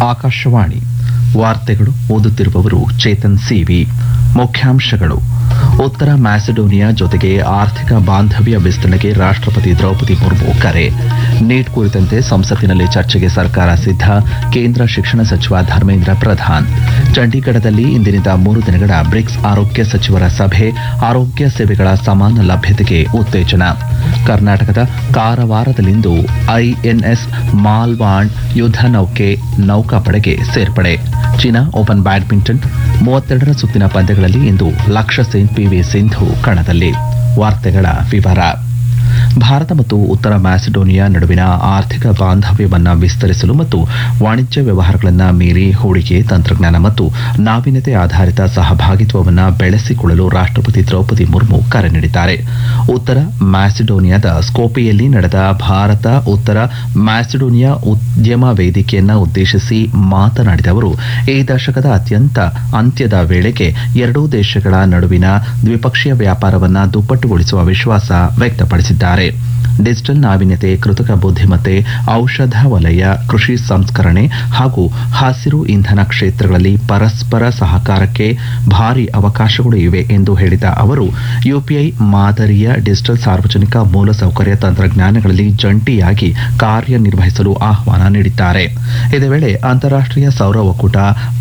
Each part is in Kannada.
ಆಕಾಶವಾಣಿ ವಾರ್ತೆಗಳು ಓದುತ್ತಿರುವವರು ಚೇತನ್ ಸಿವಿ ಮುಖ್ಯಾಂಶಗಳು ಉತ್ತರ ಮ್ಯಾಸಿಡೋನಿಯಾ ಜೊತೆಗೆ ಆರ್ಥಿಕ ಬಾಂಧವ್ಯ ವಿಸ್ತರಣೆಗೆ ರಾಷ್ಟ್ರಪತಿ ದ್ರೌಪದಿ ಮುರ್ಮು ಕರೆ ನೀಟ್ ಕುರಿತಂತೆ ಸಂಸತ್ತಿನಲ್ಲಿ ಚರ್ಚೆಗೆ ಸರ್ಕಾರ ಸಿದ್ಧ ಕೇಂದ್ರ ಶಿಕ್ಷಣ ಸಚಿವ ಧರ್ಮೇಂದ್ರ ಪ್ರಧಾನ್ ಚಂಡೀಗಢದಲ್ಲಿ ಇಂದಿನಿಂದ ಮೂರು ದಿನಗಳ ಬ್ರಿಕ್ಸ್ ಆರೋಗ್ಯ ಸಚಿವರ ಸಭೆ ಆರೋಗ್ಯ ಸೇವೆಗಳ ಸಮಾನ ಲಭ್ಯತೆಗೆ ಉತ್ತೇಜನ ಕರ್ನಾಟಕದ ಕಾರವಾರದಲ್ಲಿಂದು ಐಎನ್ಎಸ್ ಮಾಲ್ವಾಂಡ್ ಯುದ್ಧ ನೌಕೆ ನೌಕಾಪಡೆಗೆ ಸೇರ್ಪಡೆ ಚೀನಾ ಓಪನ್ ಬ್ಯಾಡ್ಮಿಂಟನ್ ಮೂವತ್ತೆರಡರ ಸುತ್ತಿನ ಪಂದ್ಯಗಳಲ್ಲಿ ಇಂದು ಲಕ್ಷ್ಯ ಸೇನ್ ಪಿವಿ ಸಿಂಧು ಕಣದಲ್ಲಿ ವಾರ್ತೆಗಳ ವಿವರ ಭಾರತ ಮತ್ತು ಉತ್ತರ ಮ್ಯಾಸಿಡೋನಿಯಾ ನಡುವಿನ ಆರ್ಥಿಕ ಬಾಂಧವ್ಯವನ್ನ ವಿಸ್ತರಿಸಲು ಮತ್ತು ವಾಣಿಜ್ಯ ವ್ಯವಹಾರಗಳನ್ನು ಮೀರಿ ಹೂಡಿಕೆ ತಂತ್ರಜ್ಞಾನ ಮತ್ತು ನಾವೀನ್ಯತೆ ಆಧಾರಿತ ಸಹಭಾಗಿತ್ವವನ್ನು ಬೆಳೆಸಿಕೊಳ್ಳಲು ರಾಷ್ಟ್ರಪತಿ ದ್ರೌಪದಿ ಮುರ್ಮು ಕರೆ ನೀಡಿದ್ದಾರೆ ಉತ್ತರ ಮ್ಯಾಸಿಡೋನಿಯಾದ ಸ್ಕೋಪಿಯಲ್ಲಿ ನಡೆದ ಭಾರತ ಉತ್ತರ ಮ್ಯಾಸಿಡೋನಿಯಾ ಉದ್ಯಮ ವೇದಿಕೆಯನ್ನ ಉದ್ದೇಶಿಸಿ ಮಾತನಾಡಿದ ಅವರು ಈ ದಶಕದ ಅತ್ಯಂತ ಅಂತ್ಯದ ವೇಳೆಗೆ ಎರಡೂ ದೇಶಗಳ ನಡುವಿನ ದ್ವಿಪಕ್ಷೀಯ ವ್ಯಾಪಾರವನ್ನ ದುಪ್ಪಟ್ಟುಗೊಳಿಸುವ ವಿಶ್ವಾಸ ವ್ಯಕ್ತಪಡಿಸಿದ್ದಾರೆ ಡಿಜಿಟಲ್ ನಾವೀನ್ಯತೆ ಕೃತಕ ಬುದ್ಧಿಮತ್ತೆ ಔಷಧ ವಲಯ ಕೃಷಿ ಸಂಸ್ಕರಣೆ ಹಾಗೂ ಹಸಿರು ಇಂಧನ ಕ್ಷೇತ್ರಗಳಲ್ಲಿ ಪರಸ್ಪರ ಸಹಕಾರಕ್ಕೆ ಭಾರಿ ಅವಕಾಶಗಳು ಇವೆ ಎಂದು ಹೇಳಿದ ಅವರು ಯುಪಿಐ ಮಾದರಿಯ ಡಿಜಿಟಲ್ ಸಾರ್ವಜನಿಕ ಮೂಲಸೌಕರ್ಯ ತಂತ್ರಜ್ಞಾನಗಳಲ್ಲಿ ಜಂಟಿಯಾಗಿ ಕಾರ್ಯನಿರ್ವಹಿಸಲು ಆಹ್ವಾನ ನೀಡಿದ್ದಾರೆ ಇದೇ ವೇಳೆ ಅಂತಾರಾಷ್ಟೀಯ ಸೌರ ಒಕ್ಕೂಟ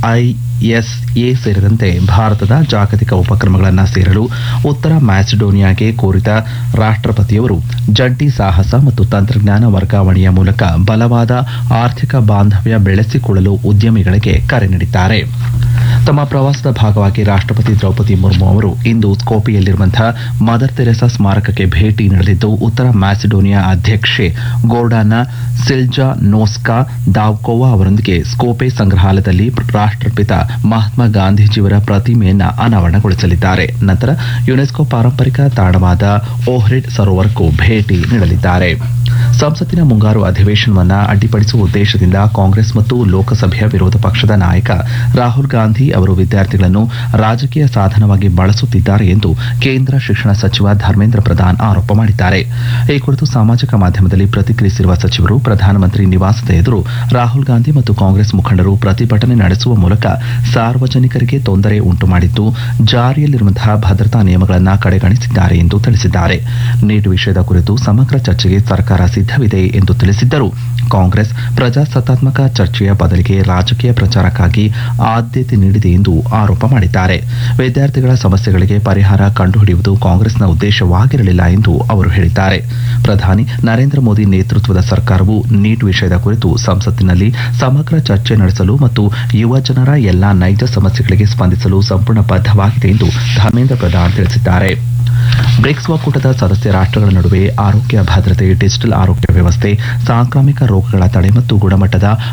ಐಎಸ್ಎ ಸೇರಿದಂತೆ ಭಾರತದ ಜಾಗತಿಕ ಉಪಕ್ರಮಗಳನ್ನು ಸೇರಲು ಉತ್ತರ ಮ್ಯಾಸಿಡೋನಿಯಾಗೆ ಕೋರಿದ ರಾಷ್ಟ್ರಪತಿಯವರು ಜಂಟಿ ಸಾಹಸ ಮತ್ತು ತಂತ್ರಜ್ಞಾನ ವರ್ಗಾವಣೆಯ ಮೂಲಕ ಬಲವಾದ ಆರ್ಥಿಕ ಬಾಂಧವ್ಯ ಬೆಳೆಸಿಕೊಳ್ಳಲು ಉದ್ಯಮಿಗಳಿಗೆ ಕರೆ ನೀಡಿದ್ದಾರೆ ತಮ್ಮ ಪ್ರವಾಸದ ಭಾಗವಾಗಿ ರಾಷ್ಟ್ರಪತಿ ದ್ರೌಪದಿ ಮುರ್ಮು ಅವರು ಇಂದು ಸ್ಕೋಪಿಯಲ್ಲಿರುವಂತಹ ಮದರ್ ತೆರೆಸಾ ಸ್ಮಾರಕಕ್ಕೆ ಭೇಟಿ ನೀಡಲಿದ್ದು ಉತ್ತರ ಮ್ಯಾಸಿಡೋನಿಯಾ ಅಧ್ಯಕ್ಷೆ ಗೋರ್ಡಾನ ಸಿಲ್ಜಾ ನೋಸ್ಕಾ ದಾವ್ಕೋವಾ ಅವರೊಂದಿಗೆ ಸ್ಕೋಪೆ ಸಂಗ್ರಹಾಲಯದಲ್ಲಿ ರಾಷ್ಟ್ರಪಿತ ಮಹಾತ್ಮ ಗಾಂಧೀಜಿಯವರ ಪ್ರತಿಮೆಯನ್ನ ಅನಾವರಣಗೊಳಿಸಲಿದ್ದಾರೆ ನಂತರ ಯುನೆಸ್ಕೋ ಪಾರಂಪರಿಕ ತಾಣವಾದ ಓಹ್ರಿಡ್ ಸರೋವರಕ್ಕೂ ಭೇಟಿ ನೀಡಲಿದ್ದಾರೆ ಸಂಸತ್ತಿನ ಮುಂಗಾರು ಅಧಿವೇಶನವನ್ನ ಅಡ್ಡಿಪಡಿಸುವ ಉದ್ದೇಶದಿಂದ ಕಾಂಗ್ರೆಸ್ ಮತ್ತು ಲೋಕಸಭೆಯ ವಿರೋಧ ಪಕ್ಷದ ನಾಯಕ ರಾಹುಲ್ ಗಾಂಧಿ ಅವರು ವಿದ್ಯಾರ್ಥಿಗಳನ್ನು ರಾಜಕೀಯ ಸಾಧನವಾಗಿ ಬಳಸುತ್ತಿದ್ದಾರೆ ಎಂದು ಕೇಂದ್ರ ಶಿಕ್ಷಣ ಸಚಿವ ಧರ್ಮೇಂದ್ರ ಪ್ರಧಾನ್ ಆರೋಪ ಮಾಡಿದ್ದಾರೆ ಈ ಕುರಿತು ಸಾಮಾಜಿಕ ಮಾಧ್ಯಮದಲ್ಲಿ ಪ್ರತಿಕ್ರಿಯಿಸಿರುವ ಸಚಿವರು ಪ್ರಧಾನಮಂತ್ರಿ ನಿವಾಸದ ಎದುರು ರಾಹುಲ್ ಗಾಂಧಿ ಮತ್ತು ಕಾಂಗ್ರೆಸ್ ಮುಖಂಡರು ಪ್ರತಿಭಟನೆ ನಡೆಸುವ ಮೂಲಕ ಸಾರ್ವಜನಿಕರಿಗೆ ತೊಂದರೆ ಉಂಟು ಮಾಡಿದ್ದು ಜಾರಿಯಲ್ಲಿರುವಂತಹ ಭದ್ರತಾ ನಿಯಮಗಳನ್ನು ಕಡೆಗಣಿಸಿದ್ದಾರೆ ಎಂದು ತಿಳಿಸಿದ್ದಾರೆ ನೀಟ್ ವಿಷಯದ ಕುರಿತು ಸಮಗ್ರ ಚರ್ಚೆಗೆ ಸರ್ಕಾರ ಸಿದ್ಧವಿದೆ ಎಂದು ತಿಳಿಸಿದ್ದರು ಕಾಂಗ್ರೆಸ್ ಪ್ರಜಾಸತ್ತಾತ್ಮಕ ಚರ್ಚೆಯ ಬದಲಿಗೆ ರಾಜಕೀಯ ಪ್ರಚಾರಕ್ಕಾಗಿ ಆದ್ಯತೆ ನೀಡಿದೆ ಎಂದು ಆರೋಪ ಮಾಡಿದ್ದಾರೆ ವಿದ್ಯಾರ್ಥಿಗಳ ಸಮಸ್ಯೆಗಳಿಗೆ ಪರಿಹಾರ ಕಂಡುಹಿಡಿಯುವುದು ಕಾಂಗ್ರೆಸ್ನ ಉದ್ದೇಶವಾಗಿರಲಿಲ್ಲ ಎಂದು ಅವರು ಹೇಳಿದ್ದಾರೆ ಪ್ರಧಾನಿ ನರೇಂದ್ರ ಮೋದಿ ನೇತೃತ್ವದ ಸರ್ಕಾರವು ನೀಟ್ ವಿಷಯದ ಕುರಿತು ಸಂಸತ್ತಿನಲ್ಲಿ ಸಮಗ್ರ ಚರ್ಚೆ ನಡೆಸಲು ಮತ್ತು ಯುವ ಜನರ ಎಲ್ಲಾ ನೈಜ ಸಮಸ್ಯೆಗಳಿಗೆ ಸ್ಪಂದಿಸಲು ಸಂಪೂರ್ಣ ಬದ್ಧವಾಗಿದೆ ಎಂದು ಧರ್ಮೇಂದ್ರ ಪ್ರಧಾನ್ ತಿಳಿಸಿದ್ದಾರೆ ಬ್ರಿಕ್ಸ್ ಒಕ್ಕೂಟದ ಸದಸ್ಯ ರಾಷ್ಟ್ರಗಳ ನಡುವೆ ಆರೋಗ್ಯ ಭದ್ರತೆ ಡಿಜಿಟಲ್ ಆರೋಗ್ಯ ವ್ಯವಸ್ಥೆ ಸಾಂಕ್ರಾಮಿಕ ರೋಗಗಳ ತಡೆ ಮತ್ತು ಗುಣಮಟ್ಟದ